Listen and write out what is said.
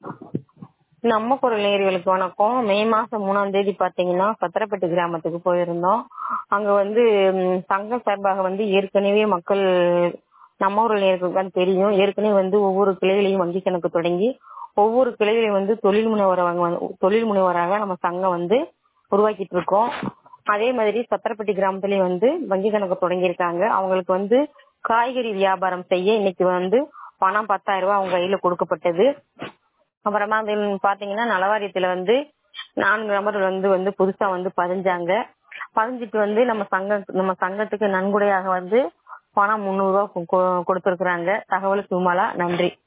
நம்ம குரல் நேயர்களுக்கு வணக்கம் மே மாசம் மூணாம் தேதி பாத்தீங்கன்னா சத்திரப்பட்டு கிராமத்துக்கு போயிருந்தோம் அங்க வந்து ம், சங்கம் சார்பாக வந்து ஏற்கனவே மக்கள் நம்ம ஊரில் நேர்களுக்கு தெரியும் ஏற்கனவே வந்து ஒவ்வொரு கிளைகளையும் வங்கி கணக்கு தொடங்கி ஒவ்வொரு கிளைகளையும் வந்து தொழில் முனைவராக தொழில் முனைவராக நம்ம சங்கம் வந்து உருவாக்கிட்டு இருக்கோம் அதே மாதிரி சத்திரப்பட்டி கிராமத்துலயும் வந்து வங்கி கணக்கு தொடங்கியிருக்காங்க அவங்களுக்கு வந்து காய்கறி வியாபாரம் செய்ய இன்னைக்கு வந்து பணம் பத்தாயிரம் ரூபாய் அவங்க கையில கொடுக்கப்பட்டது அப்புறமா வந்து பாத்தீங்கன்னா நலவாரியத்துல வந்து நான்கு நபர்கள் வந்து வந்து புதுசா வந்து பதிஞ்சாங்க பதிஞ்சிட்டு வந்து நம்ம சங்க நம்ம சங்கத்துக்கு நன்கொடையாக வந்து பணம் முந்நூறு ரூபாய் கொடுத்திருக்கிறாங்க தகவலுக்கு விமலா நன்றி